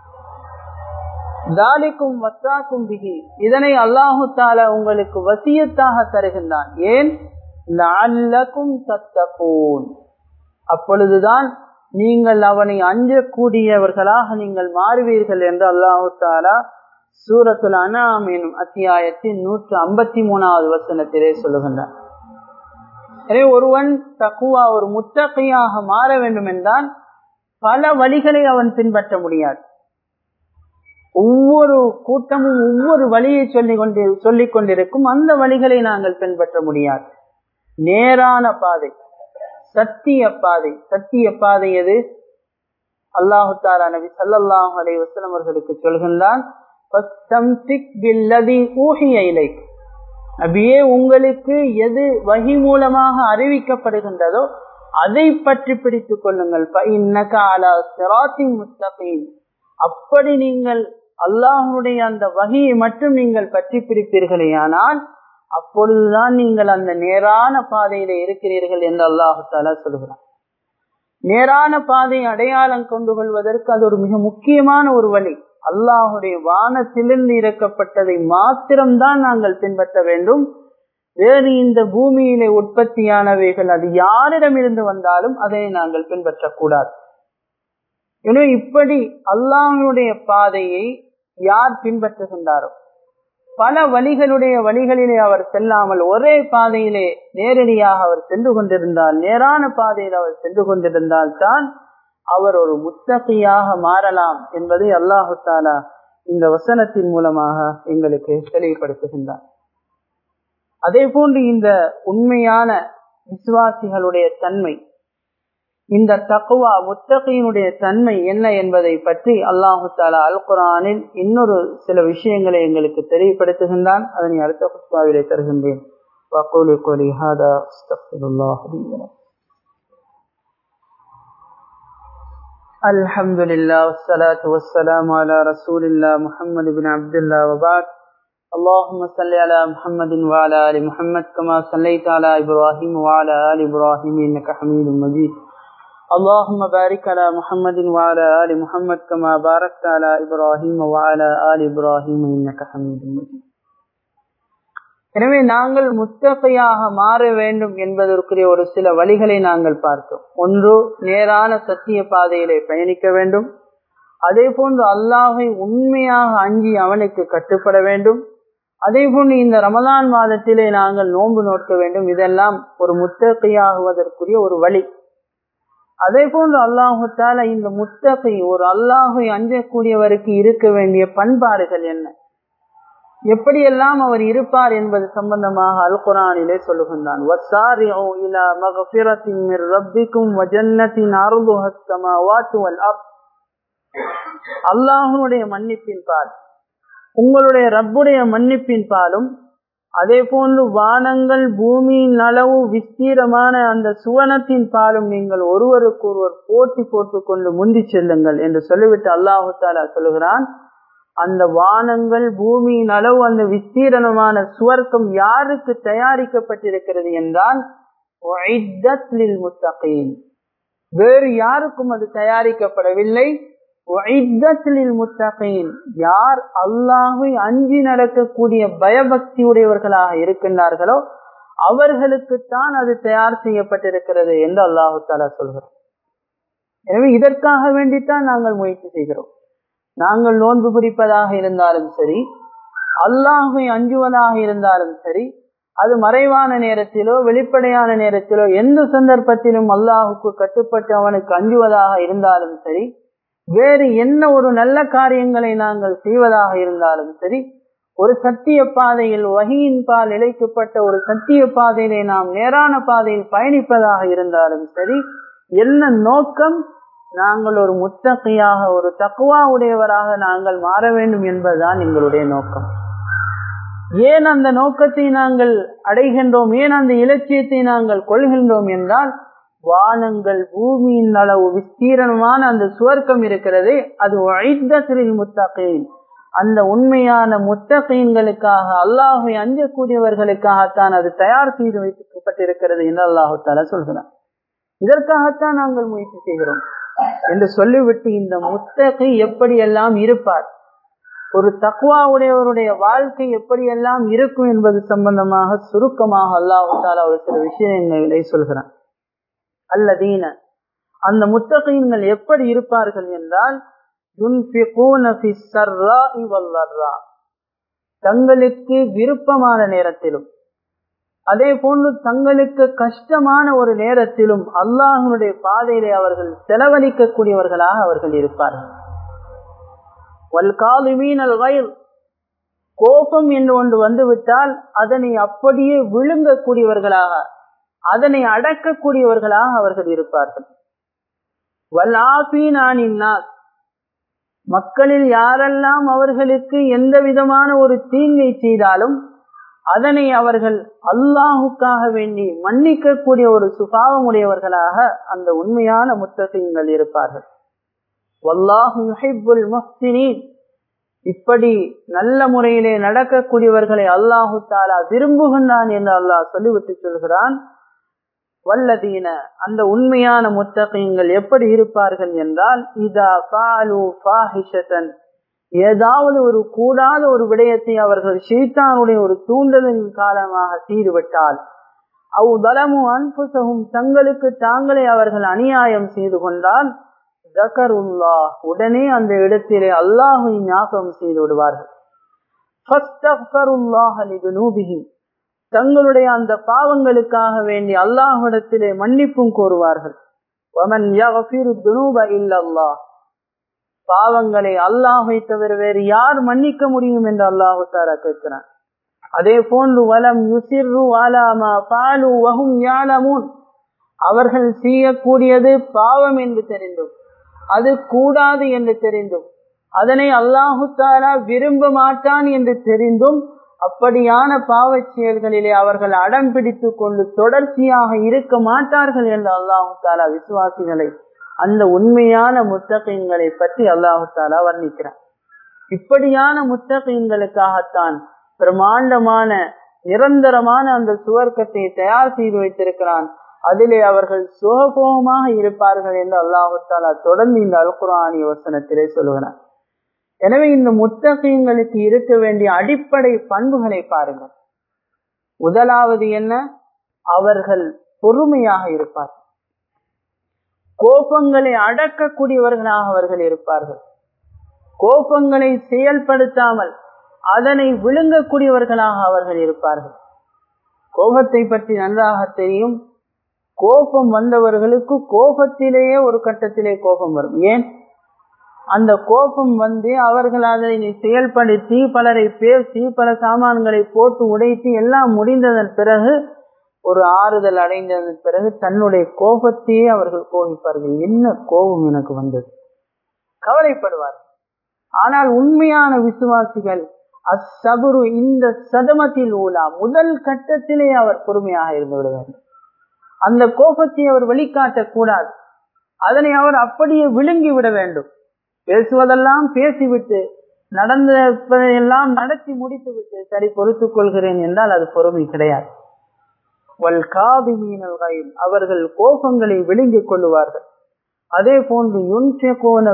தாலிக்கும் வத்தாக்கும் பிகி இதனை அல்லாஹு தாலா உங்களுக்கு வசியத்தாக தருகின்றான் ஏன் லால்லக்கும் தத்தப்போன் அப்பொழுதுதான் நீங்கள் அவனை அஞ்சக்கூடியவர்களாக நீங்கள் மாறுவீர்கள் என்று அல்லாஹு தாலா சூரத்துல் அனாம் எனும் அத்தியாயத்தின் நூற்று ஐம்பத்தி மூணாவது வசனத்திலே சொல்லுகின்றார் எனவே ஒருவன் தக்குவா ஒரு முத்தகையாக மாற வேண்டும் என்றால் பல வழிகளை அவன் பின்பற்ற முடியாது ஒவ்வொரு கூட்டமும் ஒவ்வொரு வழியை சொல்லிக் கொண்டு சொல்லிக் கொண்டிருக்கும் அந்த வழிகளை நாங்கள் பின்பற்ற முடியாது நேரான பாதை சத்திய பாதை சத்திய பாதை எது அல்லாஹு தாலா நபி சல்லாஹ் அலை வசலம் அவர்களுக்கு சொல்கின்றான் அப்படியே உங்களுக்கு எது வகி மூலமாக அறிவிக்கப்படுகின்றதோ அதை பற்றி பிடித்துக் கொள்ளுங்கள் அப்படி நீங்கள் அல்லாஹனுடைய அந்த வகையை மட்டும் நீங்கள் பற்றி பிடிப்பீர்களே ஆனால் அப்பொழுதுதான் நீங்கள் அந்த நேரான பாதையில இருக்கிறீர்கள் என்று அல்லாஹு தாலா சொல்கிறான் நேரான பாதை அடையாளம் கொண்டு கொள்வதற்கு அது ஒரு மிக முக்கியமான ஒரு வழி அல்லாஹுடைய வானத்திலிருந்து இறக்கப்பட்டதை மாத்திரம்தான் நாங்கள் பின்பற்ற வேண்டும் வேறு இந்த பூமியிலே உற்பத்தியானவைகள் அது யாரிடமிருந்து வந்தாலும் அதை நாங்கள் பின்பற்றக்கூடாது எனவே இப்படி அல்லாஹனுடைய பாதையை யார் பின்பற்றுகின்றாரோ பல வழிகளுடைய வழிகளிலே அவர் செல்லாமல் ஒரே பாதையிலே நேரடியாக அவர் சென்று கொண்டிருந்தால் நேரான பாதையில் அவர் சென்று கொண்டிருந்தால் தான் அவர் ஒரு முத்தகையாக மாறலாம் என்பதை அல்லாஹு தாலா இந்த வசனத்தின் மூலமாக எங்களுக்கு தெளிவுபடுத்துகின்றார் அதே போன்று இந்த உண்மையான விசுவாசிகளுடைய தன்மை இந்த தக்குவா முத்தகையினுடைய தன்மை என்ன என்பதை பற்றி அல்லாஹு தாலா அல் குரானில் இன்னொரு சில விஷயங்களை எங்களுக்கு தெளிவுபடுத்துகின்றான் அதனை அடுத்த புஷ்பாவிலே தருகின்றேன் وأقول قولي هذا أستغفر الله لي ولكم الحمد لله والصلاة والسلام على رسول الله محمد بن عبد الله وبعد اللهم صل على محمد وعلى آل محمد كما صليت على إبراهيم وعلى آل إبراهيم إنك حميد مجيد اللهم بارك على محمد وعلى آل محمد كما باركت على إبراهيم وعلى آل إبراهيم إنك حميد مجيد எனவே நாங்கள் முத்தகையாக மாற வேண்டும் என்பதற்குரிய ஒரு சில வழிகளை நாங்கள் பார்த்தோம் ஒன்று நேரான சத்திய பாதையிலே பயணிக்க வேண்டும் அதே போன்று அல்லாஹை உண்மையாக அஞ்சி அவனுக்கு கட்டுப்பட வேண்டும் அதே போன்று இந்த ரமலான் மாதத்திலே நாங்கள் நோன்பு நோக்க வேண்டும் இதெல்லாம் ஒரு முத்தகையாகுவதற்குரிய ஒரு வழி அதே போன்று அல்லாஹால இந்த முத்தகை ஒரு அல்லாஹை அஞ்சக்கூடியவருக்கு இருக்க வேண்டிய பண்பாடுகள் என்ன எப்படியெல்லாம் அவர் இருப்பார் என்பது சம்பந்தமாக அல் குரானிலே சொல்லுகின்றான் அல்லாஹனுடைய மன்னிப்பின் பால் உங்களுடைய ரப்புடைய மன்னிப்பின் பாலும் அதே போன்று வானங்கள் பூமியின் அளவு விஸ்தீரமான அந்த சுவனத்தின் பாலும் நீங்கள் ஒருவருக்கு ஒருவர் போட்டி போட்டுக் கொண்டு முந்தி செல்லுங்கள் என்று சொல்லிவிட்டு அல்லாஹு தாலா சொல்லுகிறான் அந்த வானங்கள் பூமியின் அளவு அந்த விஸ்தீரணமான சுவர்க்கம் யாருக்கு தயாரிக்கப்பட்டிருக்கிறது என்றால் முத்தகீன் வேறு யாருக்கும் அது தயாரிக்கப்படவில்லை முத்தகீன் யார் அல்லாஹை அஞ்சி நடக்கக்கூடிய பயபக்தி உடையவர்களாக இருக்கின்றார்களோ அவர்களுக்குத்தான் அது தயார் செய்யப்பட்டிருக்கிறது என்று அல்லாஹு தாலா சொல்கிறோம் எனவே இதற்காக வேண்டித்தான் நாங்கள் முயற்சி செய்கிறோம் நாங்கள் நோன்பு பிடிப்பதாக இருந்தாலும் சரி அல்லாஹை அஞ்சுவதாக இருந்தாலும் சரி அது மறைவான நேரத்திலோ வெளிப்படையான நேரத்திலோ எந்த சந்தர்ப்பத்திலும் அல்லாஹுக்கு கட்டுப்பட்டு அவனுக்கு அஞ்சுவதாக இருந்தாலும் சரி வேறு என்ன ஒரு நல்ல காரியங்களை நாங்கள் செய்வதாக இருந்தாலும் சரி ஒரு சத்திய பாதையில் வகையின் பால் இழைக்கப்பட்ட ஒரு சத்திய பாதையிலே நாம் நேரான பாதையில் பயணிப்பதாக இருந்தாலும் சரி என்ன நோக்கம் நாங்கள் ஒரு முத்தகையாக ஒரு தக்குவா உடையவராக நாங்கள் மாற வேண்டும் என்பதுதான் எங்களுடைய நோக்கம் ஏன் அந்த நோக்கத்தை நாங்கள் அடைகின்றோம் ஏன் அந்த இலட்சியத்தை நாங்கள் கொள்கின்றோம் என்றால் வானங்கள் பூமியின் அளவு விஸ்தீரணமான அந்த சுவர்க்கம் இருக்கிறது அது ஐத்தத்தில் முத்தகையின் அந்த உண்மையான முத்தகைன்களுக்காக அல்லாஹை அஞ்சக்கூடியவர்களுக்காகத்தான் அது தயார் செய்து வைக்கப்பட்டிருக்கிறது என்று அல்லாஹு தாலா சொல்கிறார் இதற்காகத்தான் நாங்கள் முயற்சி செய்கிறோம் என்று சொல்லிவிட்டு இந்த முத்தகை எப்படியெல்லாம் இருப்பார் ஒரு தக்குவா உடையவருடைய வாழ்க்கை எப்படியெல்லாம் இருக்கும் என்பது சம்பந்தமாக சுருக்கமாக அல்லாஹு தாலா ஒரு சில விஷயங்களை சொல்கிறான் அல்லதீன அந்த முத்தகையின்கள் எப்படி இருப்பார்கள் என்றால் தங்களுக்கு விருப்பமான நேரத்திலும் அதே போன்று தங்களுக்கு கஷ்டமான ஒரு நேரத்திலும் அல்லாஹனுடைய பாதையிலே அவர்கள் செலவழிக்கக்கூடியவர்களாக அவர்கள் இருப்பார்கள் கோபம் என்று ஒன்று வந்துவிட்டால் அதனை அப்படியே விழுங்கக்கூடியவர்களாக அதனை அடக்கக்கூடியவர்களாக அவர்கள் இருப்பார்கள் மக்களில் யாரெல்லாம் அவர்களுக்கு எந்த விதமான ஒரு தீங்கை செய்தாலும் அதனை அவர்கள் அல்லாஹுக்காக வேண்டி மன்னிக்கக்கூடிய ஒரு சுபாவம் உடையவர்களாக அந்த உண்மையான முத்தகங்கள் இருப்பார்கள் இப்படி நல்ல முறையிலே நடக்கக்கூடியவர்களை அல்லாஹு தாலா விரும்புகின்றான் என்று அல்லாஹ் சொல்லிவிட்டு சொல்கிறான் வல்லதீன அந்த உண்மையான முத்தகங்கள் எப்படி இருப்பார்கள் என்றால் இதா பாலு பாஹிஷன் ஏதாவது ஒரு கூடாத ஒரு விடயத்தை அவர்கள் ஷெய்தானுடைய ஒரு தூண்டுதலின் காலமாக செய்துவிட்டால் அவ் தலமும் அன்புசகும் தங்களுக்கு தாங்களே அவர்கள் அநியாயம் செய்து கொண்டால் ஜக்கருல்லா உடனே அந்த இடத்திலே அல்லாஹை ஞாபகம் செய்து விடுவார்கள் தங்களுடைய அந்த பாவங்களுக்காக வேண்டி அல்லாஹிடத்திலே மன்னிப்பும் கோருவார்கள் பாவங்களை அல்லாஹை தவிர வேறு யார் மன்னிக்க முடியும் என்று அல்லாஹு தாரா கேட்கிறான் அதே போன்று வலம் யுசிர்ரு அலாமா பாலு வகும் யாலமுன் அவர்கள் செய்யக்கூடியது பாவம் என்று தெரிந்தும் அது கூடாது என்று தெரிந்தும் அதனை அல்லாஹு தாரா விரும்ப மாட்டான் என்று தெரிந்தும் அப்படியான பாவச் செயல்களிலே அவர்கள் அடம் பிடித்துக் கொண்டு தொடர்ச்சியாக இருக்க மாட்டார்கள் என்று அல்லாஹு தாலா விசுவாசிகளை அந்த உண்மையான முத்தகைங்களை பற்றி அல்லாஹு தாலா வர்ணிக்கிறார் இப்படியான முத்தகைங்களுக்காகத்தான் பிரம்மாண்டமான நிரந்தரமான அந்த சுவர்க்கத்தை தயார் செய்து வைத்திருக்கிறான் அதிலே அவர்கள் சுகபோகமாக இருப்பார்கள் என்று அல்லாஹு தாலா தொடர்ந்து இந்த அல்குரானி வசனத்திலே சொல்லுகிறார் எனவே இந்த முத்தகைங்களுக்கு இருக்க வேண்டிய அடிப்படை பண்புகளை பாருங்கள் முதலாவது என்ன அவர்கள் பொறுமையாக இருப்பார்கள் கோபங்களை அடக்கக்கூடியவர்களாக அவர்கள் இருப்பார்கள் கோபங்களை செயல்படுத்தாமல் அதனை விழுங்கக்கூடியவர்களாக அவர்கள் இருப்பார்கள் கோபத்தை பற்றி நன்றாக தெரியும் கோபம் வந்தவர்களுக்கு கோபத்திலேயே ஒரு கட்டத்திலே கோபம் வரும் ஏன் அந்த கோபம் வந்து அவர்கள் அதை செயல்படுத்தி பலரை பேசி பல சாமான்களை போட்டு உடைத்து எல்லாம் முடிந்ததன் பிறகு ஒரு ஆறுதல் அடைந்ததன் பிறகு தன்னுடைய கோபத்தையே அவர்கள் கோபிப்பார்கள் என்ன கோபம் எனக்கு வந்தது கவலைப்படுவார்கள் ஆனால் உண்மையான விசுவாசிகள் அச்சபுரு இந்த சதமத்தில் ஊலா முதல் கட்டத்திலே அவர் பொறுமையாக இருந்து விடுவார் அந்த கோபத்தை அவர் வெளிக்காட்டக் கூடாது அதனை அவர் அப்படியே விழுங்கி விட வேண்டும் பேசுவதெல்லாம் பேசிவிட்டு நடந்ததையெல்லாம் நடத்தி முடித்து விட்டு சரி பொறுத்துக் கொள்கிறேன் என்றால் அது பொறுமை கிடையாது அவர்கள் கோபங்களை விழுங்கிக் கொள்ளுவார்கள் அதே போன்று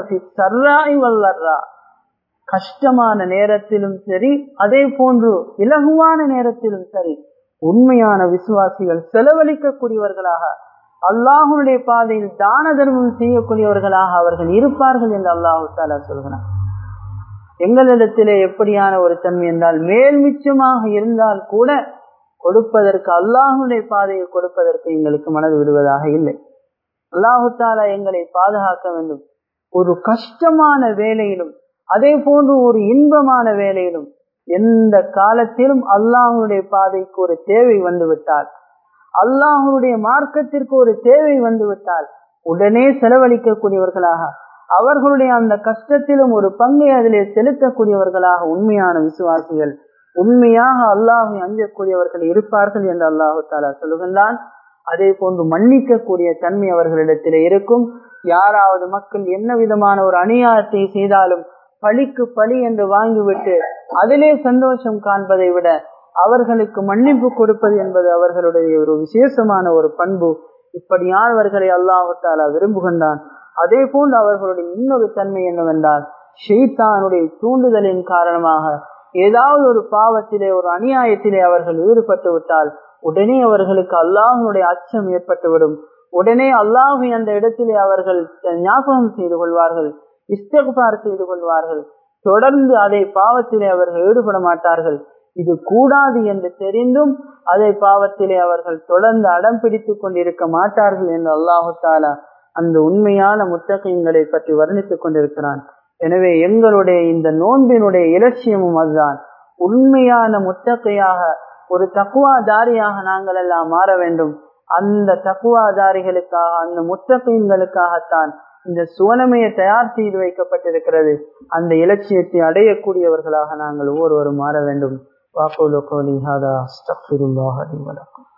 கஷ்டமான நேரத்திலும் சரி அதே போன்று இலகுவான நேரத்திலும் சரி உண்மையான விசுவாசிகள் செலவழிக்கக்கூடியவர்களாக அல்லாஹுடைய பாதையில் தான தர்மம் செய்யக்கூடியவர்களாக அவர்கள் இருப்பார்கள் என்று அல்லாஹு தாலா சொல்கிறார் எங்களிடத்திலே எப்படியான ஒரு தன்மை என்றால் மேல் மிச்சமாக இருந்தால் கூட கொடுப்பதற்கு அல்லாஹுடைய பாதையை கொடுப்பதற்கு எங்களுக்கு மனது விடுவதாக இல்லை அல்லாஹு தாலா எங்களை பாதுகாக்க வேண்டும் ஒரு கஷ்டமான வேலையிலும் அதே போன்று ஒரு இன்பமான வேலையிலும் எந்த காலத்திலும் அல்லாஹுடைய பாதைக்கு ஒரு தேவை வந்துவிட்டால் அல்லாஹுடைய மார்க்கத்திற்கு ஒரு தேவை வந்துவிட்டால் உடனே செலவழிக்கக்கூடியவர்களாக அவர்களுடைய அந்த கஷ்டத்திலும் ஒரு பங்கை அதிலே செலுத்தக்கூடியவர்களாக உண்மையான விசுவாசிகள் உண்மையாக அல்லாஹை அஞ்சக்கூடியவர்கள் இருப்பார்கள் என்று அல்லாஹு தாலா சொல்லுகின்றான் அதே போன்று மன்னிக்கக்கூடிய தன்மை அவர்களிடத்திலே இருக்கும் யாராவது மக்கள் என்ன விதமான ஒரு அநியாயத்தை செய்தாலும் பழிக்கு பழி என்று வாங்கிவிட்டு அதிலே சந்தோஷம் காண்பதை விட அவர்களுக்கு மன்னிப்பு கொடுப்பது என்பது அவர்களுடைய ஒரு விசேஷமான ஒரு பண்பு இப்படியானவர்களை அல்லாஹாலா விரும்புகின்றான் அதே போன்று அவர்களுடைய இன்னொரு தன்மை என்னவென்றால் ஷெய்தானுடைய தூண்டுதலின் காரணமாக ஏதாவது ஒரு பாவத்திலே ஒரு அநியாயத்திலே அவர்கள் ஈடுபட்டு விட்டால் உடனே அவர்களுக்கு அல்லாஹனுடைய அச்சம் ஏற்பட்டுவிடும் உடனே அல்லாஹை அந்த இடத்திலே அவர்கள் ஞாபகம் செய்து கொள்வார்கள் இஸ்தகுபார் செய்து கொள்வார்கள் தொடர்ந்து அதை பாவத்திலே அவர்கள் ஈடுபட மாட்டார்கள் இது கூடாது என்று தெரிந்தும் அதை பாவத்திலே அவர்கள் தொடர்ந்து அடம் பிடித்துக் கொண்டிருக்க மாட்டார்கள் என்று அல்லாஹு தாலா அந்த உண்மையான முத்தகையங்களை பற்றி வர்ணித்துக் கொண்டிருக்கிறான் எனவே எங்களுடைய இந்த நோன்பினுடைய இலட்சியமும் அதுதான் உண்மையான முத்தகையாக ஒரு தக்குவாதாரியாக நாங்கள் எல்லாம் மாற வேண்டும் அந்த தக்குவாதாரிகளுக்காக அந்த முத்தகையங்களுக்காகத்தான் இந்த சுவனமையை தயார் செய்து வைக்கப்பட்டிருக்கிறது அந்த இலட்சியத்தை அடையக்கூடியவர்களாக நாங்கள் ஒவ்வொருவரும் மாற வேண்டும் வாக்கோலோ கோலி ஹாதா அஸ்தக்ஃபிருல்லாஹ் லி வலக்கும்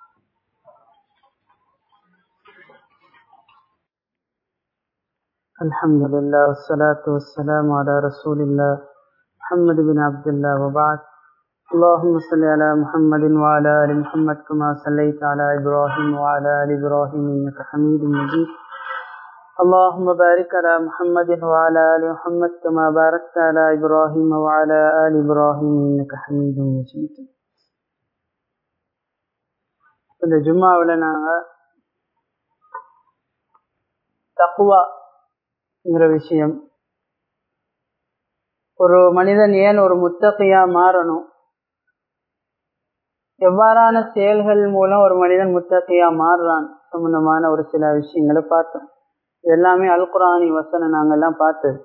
الحمد لله والصلاة والسلام على رسول الله محمد بن عبد الله وبعد اللهم صل على محمد وعلى آل محمد كما صليت على إبراهيم وعلى آل إبراهيم إنك حميد مجيد اللهم بارك على محمد وعلى آل محمد كما باركت على إبراهيم وعلى آل إبراهيم إنك حميد مجيد இந்த ஜும்மாவில் நாங்கள் தக்குவாங்கிற விஷயம் ஒரு மனிதன் ஏன் ஒரு முத்தகையா மாறணும் எவ்வாறான செயல்கள் மூலம் ஒரு மனிதன் முத்தகையா மாறுறான் சம்பந்தமான ஒரு சில விஷயங்களை பார்த்தோம் எல்லாமே அல்குரானி வசனம் நாங்கெல்லாம் பார்த்தது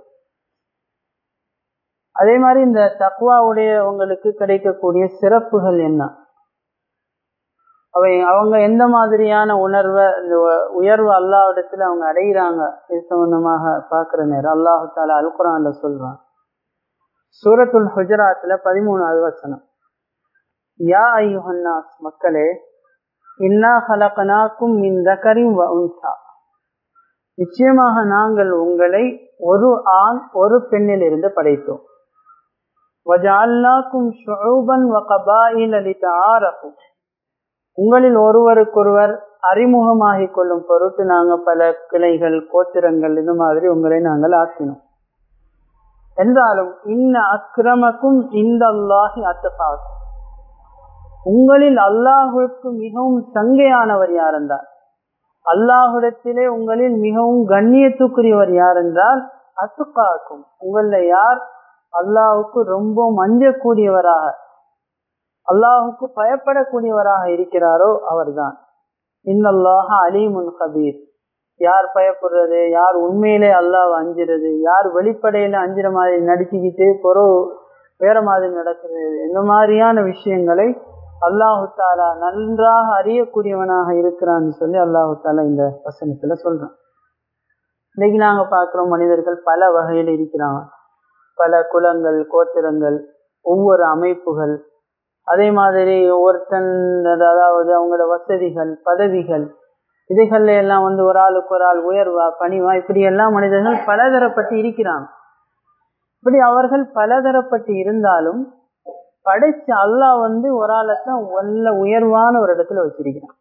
அதே மாதிரி இந்த தக்குவாவுடைய உங்களுக்கு கிடைக்கக்கூடிய சிறப்புகள் என்ன அவை அவங்க எந்த மாதிரியான உணர்வை இந்த உயர்வு அல்லாவிடத்துல அவங்க அடைகிறாங்க இது சம்பந்தமாக பாக்குற நேரம் அல்லாஹு தாலா அல்குரான்ல சொல்றான் சூரத்துல் ஹுஜராத்துல பதிமூணாவது வசனம் யா ஐயுஹன்னாஸ் மக்களே இன்னா ஹலகனாக்கும் மின் தகரின் உன்சா நிச்சயமாக நாங்கள் உங்களை ஒரு ஆண் ஒரு பெண்ணில் இருந்து படைத்தோம் வஜால்லாக்கும் ஷுபன் வகபாயில் அளித்த ஆரகும் உங்களில் ஒருவருக்கொருவர் அறிமுகமாகிக் கொள்ளும் பொருட்டு நாங்க பல கிளைகள் கோத்திரங்கள் இது மாதிரி உங்களை நாங்கள் ஆக்கினோம் என்றாலும் இன்ன அக்கிரமக்கும் இந்த அல்லாஹி அத்தகாக்கும் உங்களில் அல்லாஹுக்கு மிகவும் சங்கையானவர் யார் என்றார் அல்லாஹுடத்திலே உங்களில் மிகவும் கண்ணியத்துக்குரியவர் யார் என்றால் அத்துக்காக்கும் உங்கள யார் அல்லாஹுக்கு ரொம்ப மஞ்சக்கூடியவராக அல்லாஹுக்கு பயப்படக்கூடியவராக இருக்கிறாரோ அவர்தான் இன்னல்லாஹ அலீமுன் கபீர் யார் பயப்படுறது யார் உண்மையிலே அல்லாஹ் அஞ்சுறது யார் வெளிப்படையில அஞ்சுற மாதிரி நடிச்சுக்கிட்டு பொறோ வேற மாதிரி நடக்கிறது இந்த மாதிரியான விஷயங்களை அல்லாஹு தாலா நன்றாக அறியக்கூடியவனாக இருக்கிறான்னு சொல்லி அல்லாஹு தாலா இந்த வசனத்துல சொல்றான் இன்னைக்கு நாங்க பாக்குறோம் மனிதர்கள் பல வகையில் இருக்கிறாங்க பல குலங்கள் கோத்திரங்கள் ஒவ்வொரு அமைப்புகள் அதே மாதிரி ஒருத்தன் அதாவது அவங்களோட வசதிகள் பதவிகள் இதுகள்ல எல்லாம் வந்து ஒரு ஆளுக்கு ஒரு ஆள் உயர்வா பணிவா இப்படி எல்லாம் மனிதர்கள் பலதரப்பட்டு இருக்கிறாங்க இப்படி அவர்கள் பலதரப்பட்டு இருந்தாலும் படைச்ச அல்லாஹ் வந்து ஒரு ஆளைத்தான் நல்ல உயர்வான ஒரு இடத்துல வச்சிருக்கிறான்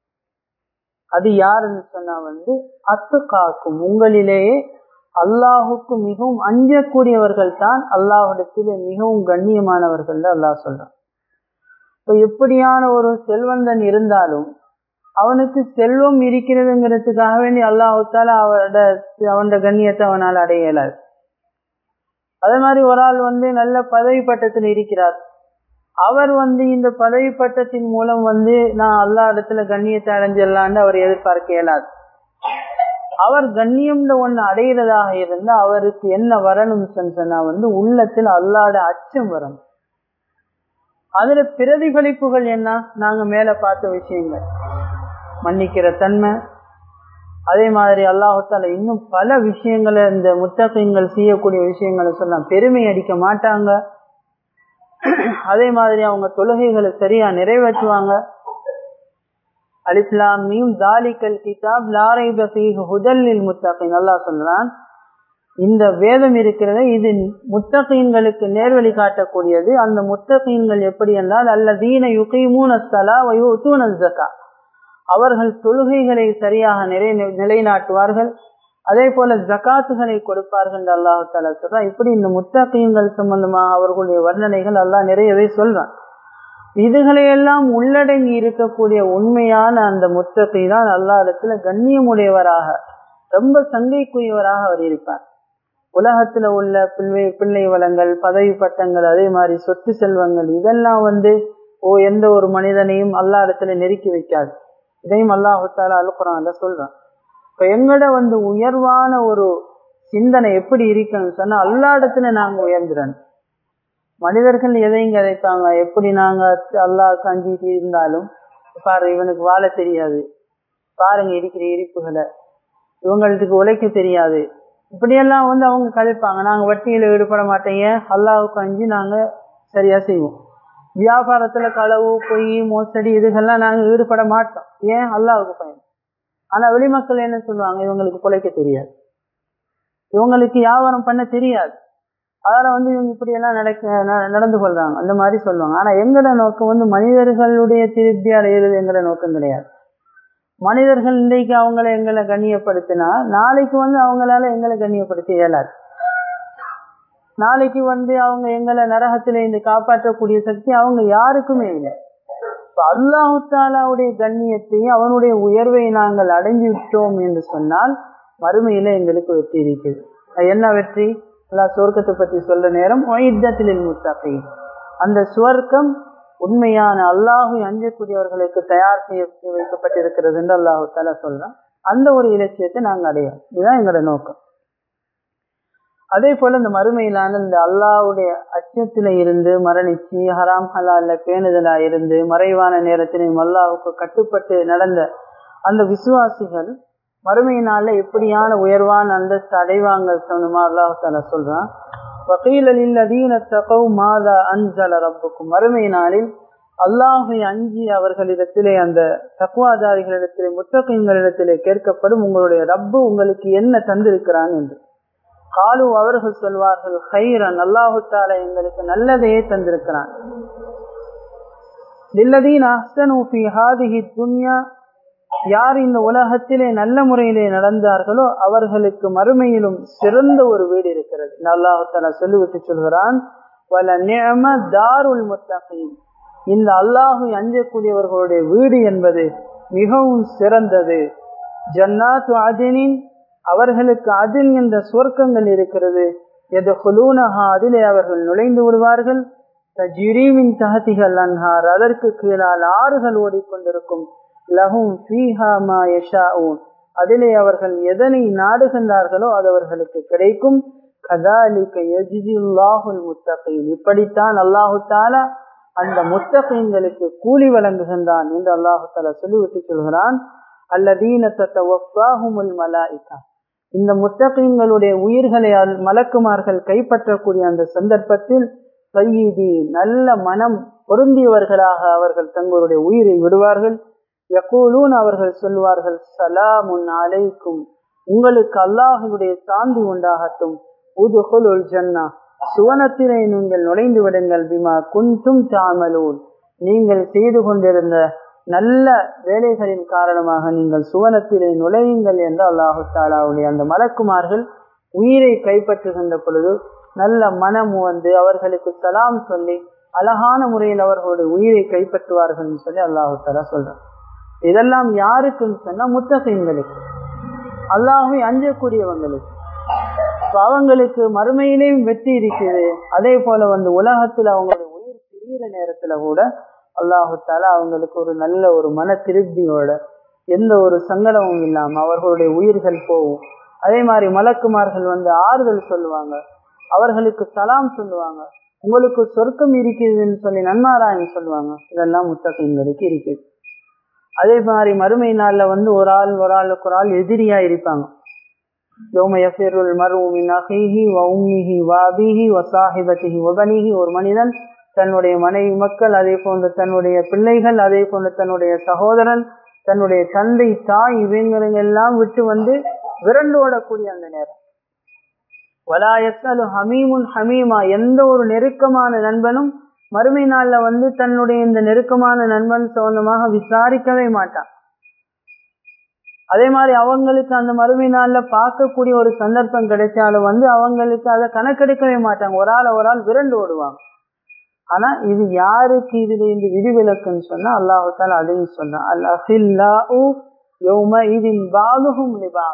அது யாருன்னு சொன்னா வந்து அத்து காக்கும் உங்களிலேயே அல்லாஹுக்கு மிகவும் அஞ்சக்கூடியவர்கள் தான் அல்லாஹிடத்திலே மிகவும் கண்ணியமானவர்கள் அல்லாஹ் சொல்றான் இப்ப எப்படியான ஒரு செல்வந்தன் இருந்தாலும் அவனுக்கு செல்வம் இருக்கிறதுங்கிறதுக்காக வேண்டி அல்லாஹால அவரோட அவனோட கண்ணியத்தை அவனால் அடைய இயலாது அதே மாதிரி ஒரு ஆள் வந்து நல்ல பதவி பட்டத்தில் இருக்கிறார் அவர் வந்து இந்த பதவி பட்டத்தின் மூலம் வந்து நான் அல்லா இடத்துல கண்ணியத்தை அடைஞ்சிடலான்னு அவர் எதிர்பார்க்க இயலாது அவர் கண்ணியம்ல ஒண்ணு அடைகிறதாக இருந்தா அவருக்கு என்ன வரணும் சொன்னா வந்து உள்ளத்தில் அல்லாட அச்சம் வரணும் அதுல பிரதிபலிப்புகள் என்ன நாங்க மேல பார்த்த விஷயங்கள் மன்னிக்கிற தன்மை அதே மாதிரி அல்லாஹால இன்னும் பல விஷயங்களை இந்த முத்தகங்கள் செய்யக்கூடிய விஷயங்களை சொல்லலாம் பெருமை அடிக்க மாட்டாங்க அதே மாதிரி அவங்க தொழுகைகளை சரியா நிறைவேற்றுவாங்க அலிஸ்லாமியும் தாலிக்கல் கிதாப் லாரை ஹுதல்லில் முத்தகின் அல்லா சொல்றான் இந்த வேதம் இருக்கிறத இது முத்தகீன்களுக்கு நேர்வழி காட்டக்கூடியது அந்த முத்தகீன்கள் எப்படி என்றால் அல்ல தீன யுகைமூன் அஸ்தலா வயூத்தூன் ஜக்கா அவர்கள் தொழுகைகளை சரியாக நிறை நிலைநாட்டுவார்கள் அதே போல ஜக்காத்துகளை கொடுப்பார்கள் என்று அல்லாஹு தாலா சொல்றான் இப்படி இந்த முத்தகீன்கள் சம்பந்தமாக அவர்களுடைய வர்ணனைகள் அல்லாஹ் நிறையவே சொல்றான் இதுகளையெல்லாம் உள்ளடங்கி இருக்கக்கூடிய உண்மையான அந்த முத்தகை தான் அல்லா இடத்துல கண்ணியமுடையவராக ரொம்ப சங்கைக்குரியவராக அவர் இருப்பார் உலகத்துல உள்ள பிள்ளை பிள்ளை வளங்கள் பதவி பட்டங்கள் அதே மாதிரி சொத்து செல்வங்கள் இதெல்லாம் வந்து ஓ எந்த ஒரு மனிதனையும் அல்லா இடத்துல நெருக்கி வைக்காது இதையும் அல்லாஹால அழுக்குறான்ல சொல்றான் இப்ப எங்கட வந்து உயர்வான ஒரு சிந்தனை எப்படி இருக்கணும்னு சொன்னா அல்லா இடத்துல நாங்க உயர்ந்துடணும் மனிதர்கள் எதையும் கதைப்பாங்க எப்படி நாங்க அல்லா கஞ்சிட்டு இருந்தாலும் பாரு இவனுக்கு வாழ தெரியாது பாருங்க இருக்கிற இருப்புகளை இவங்களுக்கு உழைக்க தெரியாது இப்படியெல்லாம் வந்து அவங்க கதைப்பாங்க நாங்க வட்டியில ஈடுபட மாட்டேங்க அல்லாவுக்கு அஞ்சு நாங்க சரியா செய்வோம் வியாபாரத்துல களவு பொய் மோசடி இதுகெல்லாம் நாங்க ஈடுபட மாட்டோம் ஏன் அல்லாவுக்கு பயன் ஆனா வெளிமக்கள் என்ன சொல்லுவாங்க இவங்களுக்கு குலைக்க தெரியாது இவங்களுக்கு வியாபாரம் பண்ண தெரியாது அதனால வந்து இவங்க இப்படி எல்லாம் நடக்க நடந்து கொள்றாங்க அந்த மாதிரி சொல்லுவாங்க ஆனா எங்கட நோக்கம் வந்து மனிதர்களுடைய திருப்தி அடையிறது எங்கட நோக்கம் கிடையாது மனிதர்கள் இன்றைக்கு அவங்கள எங்களை கண்ணியப்படுத்தினா நாளைக்கு வந்து அவங்களால எங்களை கண்ணியப்படுத்த இயலாது நாளைக்கு வந்து அவங்க எங்களை நரகத்தில இருந்து காப்பாற்றக்கூடிய சக்தி அவங்க யாருக்குமே இல்லை அல்லாஹு தாலாவுடைய கண்ணியத்தையும் அவனுடைய உயர்வை நாங்கள் அடைஞ்சு விட்டோம் என்று சொன்னால் மறுமையில எங்களுக்கு வெற்றி இருக்குது என்ன வெற்றி அல்லா சுவர்க்கத்தை பற்றி சொல்ற நேரம் ஒய்தத்தில் முத்தகை அந்த சுவர்க்கம் உண்மையான அல்லாஹு அஞ்சக்கூடியவர்களுக்கு தயார் செய்ய வைக்கப்பட்டிருக்கிறது என்று அல்லாஹு தாலா சொல்றான் அந்த ஒரு இலட்சியத்தை நாங்கள் அடையோம் இதுதான் எங்களோட நோக்கம் அதே போல இந்த மறுமையிலான இந்த அல்லாவுடைய அச்சத்துல இருந்து மரணிச்சு ஹராம் ஹலால பேணுதலா இருந்து மறைவான நேரத்திலையும் அல்லாவுக்கு கட்டுப்பட்டு நடந்த அந்த விசுவாசிகள் மறுமையினால எப்படியான உயர்வான அந்தஸ்து அடைவாங்க சொன்னமா அல்லாஹால சொல்றான் மாதா அன்சல ரப்புக்கும் மறுமை நாளில் அல்லாஹை அஞ்சி அவர்களிடத்திலே அந்த தக்குவாதாரிகளிடத்திலே முத்தகங்களிடத்திலே கேட்கப்படும் உங்களுடைய ரப்பு உங்களுக்கு என்ன தந்திருக்கிறான் என்று காலு அவர்கள் சொல்வார்கள் ஹைரன் அல்லாஹுத்தால எங்களுக்கு நல்லதையே தந்திருக்கிறான் லில்லதீன் அஹ்சனு ஃபி ஹாதிஹி துன்யா யார் இந்த உலகத்திலே நல்ல முறையிலே நடந்தார்களோ அவர்களுக்கு மறுமையிலும் சிறந்த ஒரு வீடு இருக்கிறது அல்லாஹால சொல்லிவிட்டு சொல்கிறான் வல நியம தாருல் முத்தகீன் இந்த அல்லாஹை அஞ்சக்கூடியவர்களுடைய வீடு என்பது மிகவும் சிறந்தது ஜன்னாத்து அதினின் அவர்களுக்கு அதில் என்ற சுவர்க்கங்கள் இருக்கிறது எது ஹுலூனஹா அதிலே அவர்கள் நுழைந்து விடுவார்கள் ஜிரீவின் தகதிகள் அன்ஹார் அதற்கு கீழால் ஆறுகள் ஓடிக்கொண்டிருக்கும் லஹும் ஃபீஹா மா யஷாஊன் அதிலே அவர்கள் எதனை நாடுகின்றார்களோ அது அவர்களுக்கு கிடைக்கும் கதாலிக்க யஜிதுல்லாஹுல் முத்தகீன் இப்படித்தான் அல்லாஹு தாலா அந்த முத்தகீன்களுக்கு கூலி வழங்குகின்றான் என்று அல்லாஹு தாலா சொல்லிவிட்டு சொல்கிறான் அல்லதீன தத்தவஃபாஹுமுல் மலாயிகா இந்த முத்தகீன்களுடைய உயிர்களை மலக்குமார்கள் கைப்பற்றக்கூடிய அந்த சந்தர்ப்பத்தில் சையீதி நல்ல மனம் பொருந்தியவர்களாக அவர்கள் தங்களுடைய உயிரை விடுவார்கள் யகூலூன் அவர்கள் சொல்வார்கள் சலாமுன் அலைக்கும் உங்களுக்கு அல்லாஹினுடைய சாந்தி உண்டாகட்டும் உதுகுலுல் ஜன்னா சுவனத்திலே நீங்கள் நுழைந்து விடுங்கள் பிமா குந்தும் தாமலூன் நீங்கள் செய்து கொண்டிருந்த நல்ல வேலைகளின் காரணமாக நீங்கள் சுவனத்திலே நுழையுங்கள் என்று அல்லாஹு தாலாவுடைய அந்த மலக்குமார்கள் உயிரை கைப்பற்றுகின்ற பொழுது நல்ல மனம் வந்து அவர்களுக்கு சலாம் சொல்லி அழகான முறையில் அவர்களுடைய உயிரை கைப்பற்றுவார்கள் சொல்லி அல்லாஹு தாலா சொல்றார் இதெல்லாம் யாருக்குன்னு சொன்னா முத்தகைங்களுக்கு அல்லாஹை அஞ்சக்கூடியவங்களுக்கு அவங்களுக்கு மறுமையிலேயும் வெற்றி இருக்குது அதே போல வந்து உலகத்துல அவங்களுடைய உயிர் பிரிகிற நேரத்துல கூட அல்லாஹு தாலா அவங்களுக்கு ஒரு நல்ல ஒரு மன திருப்தியோட எந்த ஒரு சங்கடமும் இல்லாம அவர்களுடைய உயிர்கள் போகும் அதே மாதிரி மலக்குமார்கள் வந்து ஆறுதல் சொல்லுவாங்க அவர்களுக்கு சலாம் சொல்லுவாங்க உங்களுக்கு சொர்க்கம் இருக்குதுன்னு சொல்லி நன்மாராயன் சொல்லுவாங்க இதெல்லாம் முத்தகைங்களுக்கு இருக்குது அதே மாதிரி மறுமை நாள்ல வந்து ஒரு ஆள் ஒரு ஆளுக்கு ஒரு ஆள் எதிரியா இருப்பாங்க ஒரு மனிதன் தன்னுடைய மனைவி மக்கள் அதே போன்ற தன்னுடைய பிள்ளைகள் அதே போன்ற தன்னுடைய சகோதரன் தன்னுடைய தந்தை தாய் இவங்களை எல்லாம் விட்டு வந்து விரண்டு ஓடக்கூடிய அந்த நேரம் வலாயசலு ஹமீமுன் ஹமீமா எந்த ஒரு நெருக்கமான நண்பனும் மறுமை நாள்ல வந்து தன்னுடைய இந்த நெருக்கமான நண்பன் சம்பந்தமாக விசாரிக்கவே மாட்டான் அதே மாதிரி அவங்களுக்கு அந்த மறுமை நாள்ல பார்க்கக்கூடிய ஒரு சந்தர்ப்பம் கிடைச்சாலும் வந்து அவங்களுக்கு அதை கணக்கெடுக்கவே மாட்டாங்க ஒரு ஆள் ஒரு ஆள் விரண்டு ஓடுவாங்க ஆனா இது யாருக்கு இதுல இந்த விதிவிலக்குன்னு சொன்னா அல்லாஹால அதையும் சொன்னா அல்லா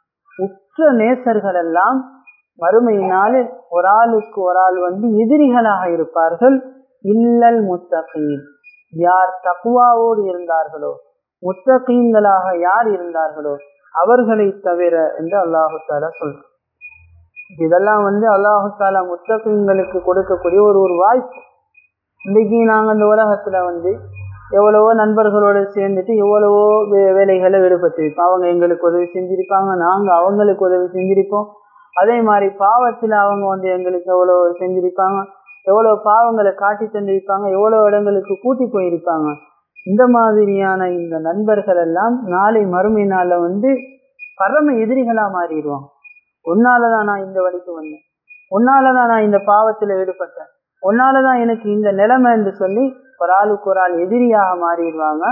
உற்ற நேசர்கள் எல்லாம் மறுமையினாலே ஒரு ஆளுக்கு ஒரு ஆள் வந்து எதிரிகளாக இருப்பார்கள் இல்லல் முத்தகீன் யார் தக்குவாவோடு இருந்தார்களோ முத்தகீன்களாக யார் இருந்தார்களோ அவர்களை தவிர என்று அல்லாஹு தாலா சொல்றான் இதெல்லாம் வந்து அல்லாஹு தாலா முத்தகீன்களுக்கு கொடுக்கக்கூடிய ஒரு ஒரு வாய்ப்பு இன்னைக்கு நாங்க இந்த உலகத்துல வந்து எவ்வளவோ நண்பர்களோட சேர்ந்துட்டு எவ்வளவோ வேலைகளை ஈடுபட்டிருப்போம் அவங்க எங்களுக்கு உதவி செஞ்சிருப்பாங்க நாங்க அவங்களுக்கு உதவி செஞ்சிருப்போம் அதே மாதிரி பாவத்துல அவங்க வந்து எங்களுக்கு எவ்வளவு செஞ்சிருப்பாங்க எவ்வளவு பாவங்களை காட்டி தந்திருப்பாங்க எவ்வளவு இடங்களுக்கு கூட்டி போயிருப்பாங்க இந்த மாதிரியான இந்த நண்பர்கள் எல்லாம் நாளை மறுமை நாள்ல வந்து பரம எதிரிகளா மாறிடுவாங்க உன்னாலதான் நான் இந்த வழிக்கு வந்தேன் உன்னாலதான் நான் இந்த பாவத்துல ஈடுபட்டேன் உன்னாலதான் எனக்கு இந்த நிலைமை என்று சொல்லி ஒரு ஆளுக்கு ஒரு ஆள் எதிரியாக மாறிடுவாங்க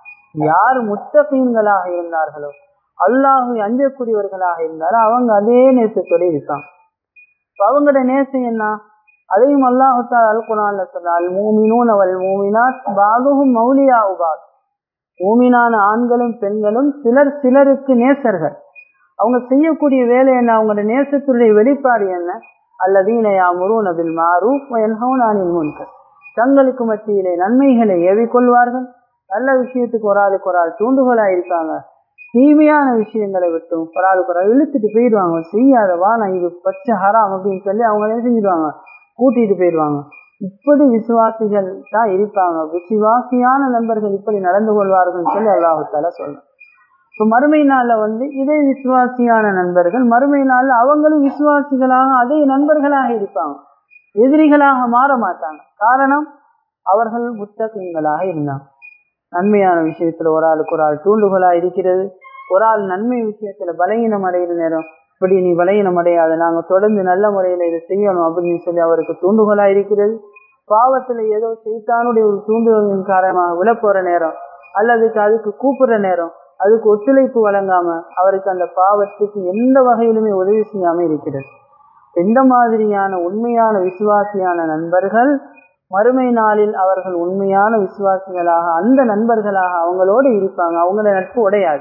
யார் முத்தகீன்களாக இருந்தார்களோ அல்லாஹு அஞ்சக்கூடியவர்களாக இருந்தாலும் அவங்க அதே நேசத்தோட இருக்காங்க அவங்களோட நேசம் என்ன அதையும் அல்லாஹு அல் குரான்ல சொன்னால் மூமினூன் அவள் மூமினாத் பாகுகும் மௌலியா உபாத் மூமினான ஆண்களும் பெண்களும் சிலர் சிலருக்கு நேசர்கள் அவங்க செய்யக்கூடிய வேலை என்ன அவங்களோட நேசத்துடைய வெளிப்பாடு என்ன அல்லதீனையா முருன் அபில் மாறு என்ஹோனானின் முன்கர் தங்களுக்கு மத்தியிலே நன்மைகளை ஏவிக்கொள்வார்கள் நல்ல விஷயத்துக்கு ஒரு ஆளுக்கு ஒரு ஆள் தூண்டுகோலா இருக்காங்க தீமையான விஷயங்களை விட்டும் ஒரு ஆளுக்கு ஒரு ஆள் இழுத்துட்டு போயிடுவாங்க செய்யாதவா நான் இது பச்சை ஹராம் அப்படின்னு சொல்லி அவங்க என்ன செஞ்சிடுவாங்க கூட்டிட்டு போயிடுவாங்க இப்படி விசுவாசிகள் தான் இருப்பாங்க விசுவாசியான நண்பர்கள் இப்படி நடந்து கொள்வார்கள் சொல்லி அல்லாஹால சொல்றேன் இப்ப மறுமை நாள்ல வந்து இதே விசுவாசியான நண்பர்கள் மறுமை நாள்ல அவங்களும் விசுவாசிகளாக அதே நண்பர்களாக இருப்பாங்க எதிரிகளாக மாற மாட்டாங்க காரணம் அவர்கள் முத்தகங்களாக இருந்தாங்க நன்மையான விஷயத்துல ஒரு ஆளுக்கு ஒரு ஆள் தூண்டுகோலா இருக்கிறது ஒரு ஆள் நன்மை விஷயத்துல பலகீனம் அடைகிற நேரம் இப்படி நீ பலகீனம் அடையாத நாங்க தொடர்ந்து நல்ல முறையில இதை செய்யணும் அப்படின்னு சொல்லி அவருக்கு தூண்டுகோலா இருக்கிறது பாவத்துல ஏதோ செய்தானுடைய ஒரு தூண்டுதலின் காரணமாக விழப்போற நேரம் அல்லதுக்கு அதுக்கு கூப்பிடுற நேரம் அதுக்கு ஒத்துழைப்பு வழங்காம அவருக்கு அந்த பாவத்துக்கு எந்த வகையிலுமே உதவி செய்யாம இருக்கிறது எந்த மாதிரியான உண்மையான விசுவாசியான நண்பர்கள் மறுமை நாளில் அவர்கள் உண்மையான விசுவாசிகளாக அந்த நண்பர்களாக அவங்களோடு இருப்பாங்க அவங்களோட நட்பு உடையாது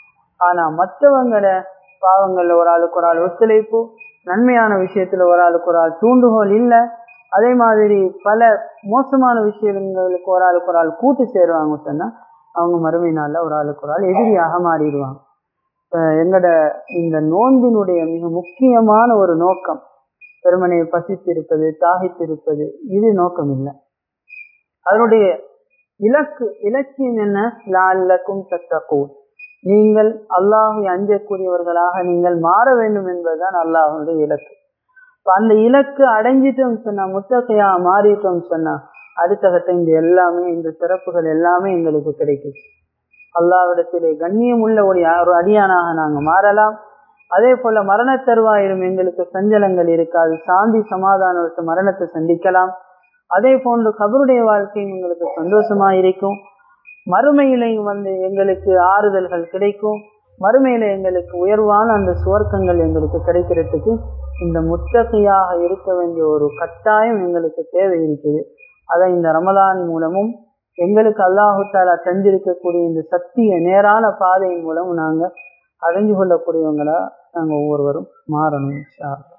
ஆனா மற்றவங்கள பாவங்கள்ல ஒரு ஆளுக்கு ஒரு ஆள் ஒத்துழைப்பு நன்மையான விஷயத்துல ஒரு ஆளுக்கு ஒரு ஆள் தூண்டுகோல் இல்ல அதே மாதிரி பல மோசமான விஷயங்களுக்கு ஒரு ஆளுக்கு ஒரு ஆள் கூட்டு சேருவாங்க சொன்னா அவங்க மறுமை நாள்ல ஒரு ஆளுக்கு ஒரு ஆள் எதிரியாக மாறிடுவாங்க எங்கட இந்த நோன்பினுடைய மிக முக்கியமான ஒரு நோக்கம் பெருமனை பசித்திருப்பது தாகித்திருப்பது இது நோக்கம் இல்லை அதனுடைய இலக்கு இலக்கியம் என்ன லால்லக்கும் தத்தக்கூ நீங்கள் அல்லாஹை அஞ்சக்கூடியவர்களாக நீங்கள் மாற வேண்டும் என்பதுதான் அல்லாஹனுடைய இலக்கு அந்த இலக்கு அடைஞ்சிட்டோம் சொன்னா முத்தகையா மாறிட்டோம் சொன்னா அடுத்த கட்ட இந்த எல்லாமே இந்த சிறப்புகள் எல்லாமே எங்களுக்கு கிடைக்குது அல்லாவிடத்திலே கண்ணியம் உள்ள ஒரு ஒரு அடியானாக நாங்க மாறலாம் அதே போல மரண தருவாயிலும் எங்களுக்கு சஞ்சலங்கள் இருக்காது சாந்தி சமாதானத்தை மரணத்தை சந்திக்கலாம் அதே போன்று கபருடைய வாழ்க்கையும் எங்களுக்கு சந்தோஷமா இருக்கும் மறுமையிலையும் வந்து எங்களுக்கு ஆறுதல்கள் கிடைக்கும் மறுமையில எங்களுக்கு உயர்வான அந்த சுவர்க்கங்கள் எங்களுக்கு கிடைக்கிறதுக்கு இந்த முத்தகையாக இருக்க வேண்டிய ஒரு கட்டாயம் எங்களுக்கு தேவை இருக்குது அதை இந்த ரமலான் மூலமும் எங்களுக்கு அல்லாஹு தாலா தந்திருக்கக்கூடிய இந்த சக்திய நேரான பாதையின் மூலம் நாங்க அடைஞ்சு கொள்ளக்கூடியவங்களா நாங்க ஒவ்வொருவரும் மாறணும்